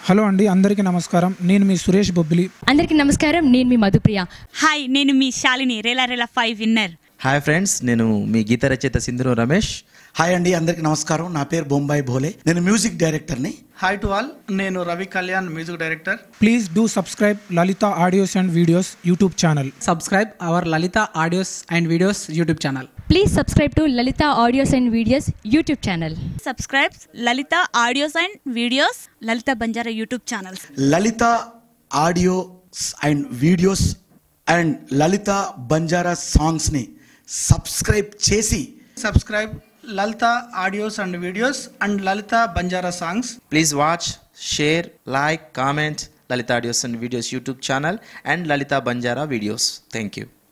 Hello అండి అందరికీ నమస్కారం నేను మీ సురేష్ బొబ్బిలి అందరికీ నమస్కారం నేను మీ మధుప్రియ హాయ్ నేను మీ Shalini Rela Rela five winner hi friends నేను మీ గీత రచయిత సింధురు రమేష్ హాయ్ అండి అందరికి నమస్కారం నా పేరు బొంబాయి భోలే నేను మ్యూజిక్ డైరెక్టర్ని హాయ్ టు ఆల్ నేను Ravi Kalyan music director please do subscribe Lalita audios and videos YouTube channel subscribe our Lalita audios and videos YouTube channel. Please subscribe to Lalita audios and videos YouTube channel subscribe Lalita audios and videos Lalita Banjara YouTube channels Lalita audios and videos and Lalita Banjara సాంగ్స్ని subscribe చేసి subscribe Lalita audios and videos and Lalita Banjara songs please watch share like comment Lalita audios and videos YouTube channel and Lalita Banjara videos thank you